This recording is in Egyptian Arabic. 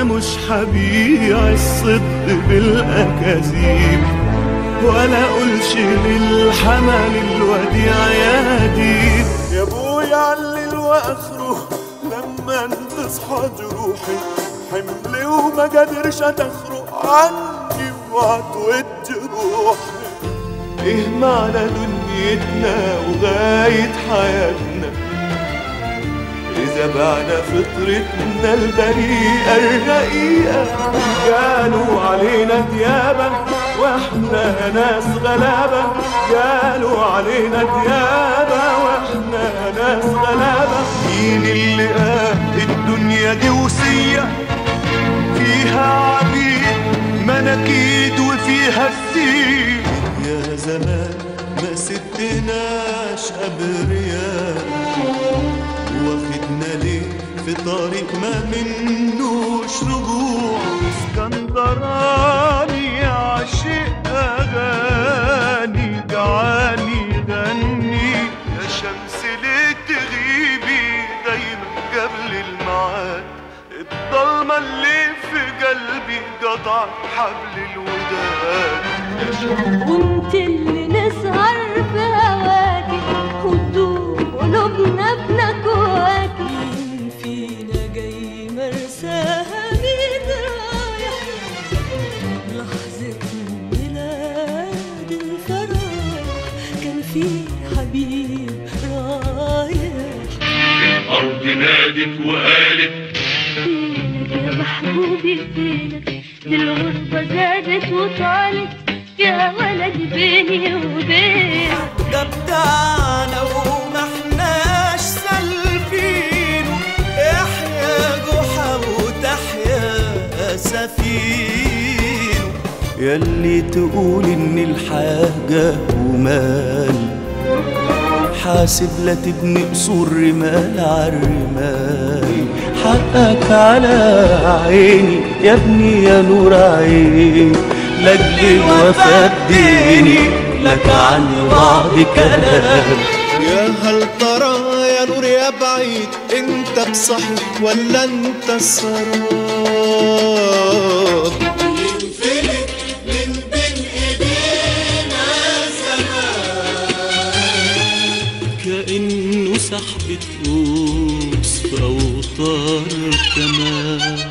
مش حبيع الصدق بالاكاذيب ولا اقولش للحمل الوديع يا ديب يا ابويا علل واخره لما تصحى جروحي حملي وما قادرش تخرق عني وعتود جروحي ايه معنى دنيتنا وغاية حياتنا إذا بعنا فطرتنا البريئة الرقيقة قالوا علينا ديابة واحنا ناس غلابة قالوا علينا ديابة واحنا ناس غلابة مين اللي قال الدنيا دي وسية فيها عبيد مناكيد وفيها السير يا زمان ما سدناش أبرياء واخدنا ليه في طريق ما منوش رجوع اسكندراني عاشق اغاني جعاني غني يا شمس ليه تغيبي دايما قبل الميعاد الضلمة اللي في قلبي قطعت حبل الوداد وانت اللي نسهر في هواكي وتدوب قلوبنا بنكواكي مين فينا جاي مرساها مين رايح لحظة ميلاد الفرح كان في حبيب رايح الأرض نادت وقالت فينك يا محبوبي فينك دي الغربة زادت وطالت يا ولد بيني وبينك ده بتاعنا وما احناش سالفينه احيا جحا وتحيا سفينه ياللي تقول ان الحاجة ومال حاسب لا تبني قصور رمال عالرمال حقك على عيني يا ابني يا نور عيني لاجل الوفاء اديني لك عن بعض كلام يا هل ترى يا نور يا بعيد انت بصحيح ولا انت السراب ينفلت من بين ايدينا كأنه سحبة قوس في أوتار كمان